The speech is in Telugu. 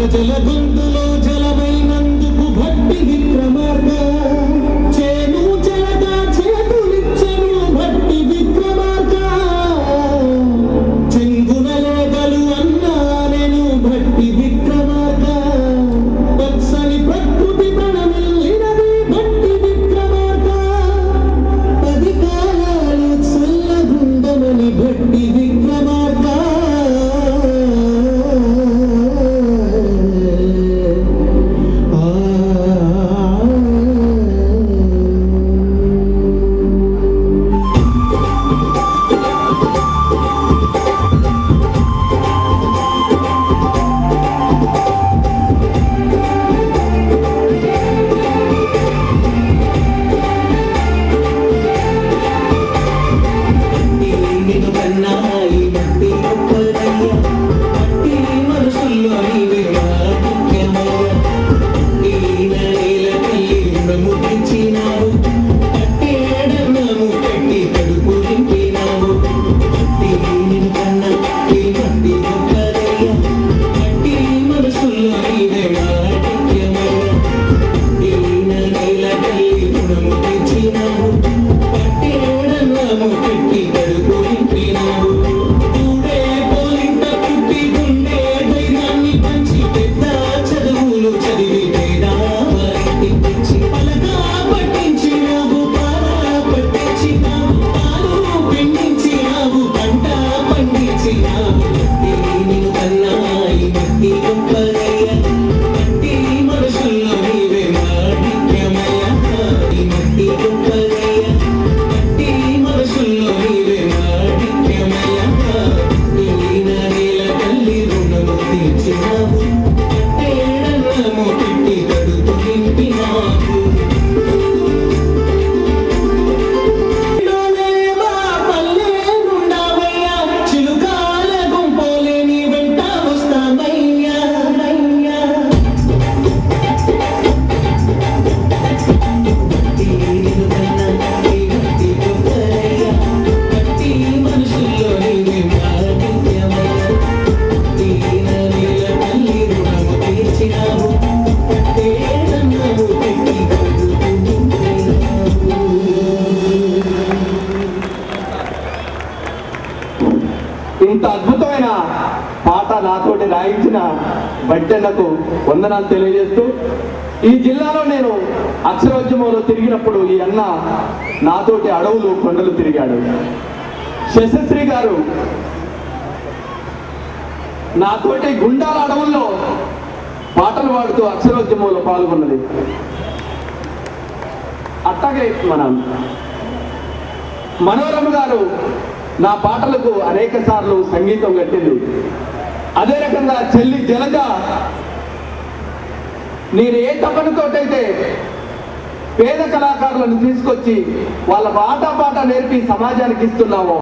ప్రజల గొంతులో జలమైనందుకు భట్టి విక్రమార్క చేను చెలగా చేతులిచ్చను భట్టి విక్రమార్క చెంగున లేగలు అన్నా నేను భట్టి విక్రమార్క పచ్చని ప్రకృతి ప్రణమిల్లినది భట్టి విక్రమార్క పది కాలాలు చల్లగుండమని భట్టి విక్రమార్క నిన్ను కన్నాయి మట్టి గొప్పదయ్య మట్టి మనసుల్లో నీవే మాణిక్యమయ్య నీల నీల తల్లి రుణము తెచ్చినావు కట్టేడన్నము పెట్టి కడుపు నింపినావు మట్టి నిన్ను కన్నా ఈ మట్టి గొప్పదయ్య మట్టి మనసుల్లో నీవే మాణిక్యమయ్య నీల నీల తల్లి రుణము తెచ్చినావు కట్టేడన్నము పెట్టి కడుపు నింపినావు ఊడే పోలింట పుట్టి గుండె ధైర్యాన్ని పంచి పెద్ద చదువులు చదివి పేదావారికి తెచ్చి పలగా పట్టించినావు పాల పట్టించినావు పాలు పిండించినావు పంట పండించినావు మట్టి నిన్ను కన్నాయి మట్టి గొప్పదయ్య మట్టి మనసుల్లో నీవే మాణిక్యమయ్య ఈ మట్టి గొప్పదయ్య మట్టి మనసుల్లో నీవే మాణిక్యమయ్య నీన నేల తల్లి రుణము తీర్చినావు కట్టేడన్నము పెట్టి కడుపు నింపినావు లోనేమా పల్లె నుండావయ్యా, చిలుకాల గుంపోలే నీ వెంట వస్తావయ్యా, అయ్యా. తీరు కన్నా ఈ మట్టి గొప్పదయ్యా, మట్టి మనుషుల్లో నీవే మాణిక్యమయ్యా. దీన నీల తల్లి రుణము తీర్చినావు, కట్టేడన్నము పెట్టి కడుపు నింపినావు. ఇంత అద్భుతమైన పాట నాతోటి రాయించిన బట్టెన్నకు వందనాలు తెలియజేస్తూ ఈ జిల్లాలో నేను అక్షరోద్యమంలో తిరిగినప్పుడు ఈ అన్న నాతోటి అడవులు కొండలు తిరిగాడు శశశ్రీ గారు నాతోటి గుండాల అడవుల్లో పాటలు పాడుతూ అక్షరోద్యమంలో పాల్గొన్నది అట్లాగే మనం మనోరమ గారు నా పాటలకు అనేక సార్లు సంగీతం కట్టింది అదే రకంగా చెల్లి జలజ నేను ఏ తపనతోటైతే పేద కళాకారులను తీసుకొచ్చి వాళ్ళ పాట పాట నేర్పి సమాజానికి ఇస్తున్నావో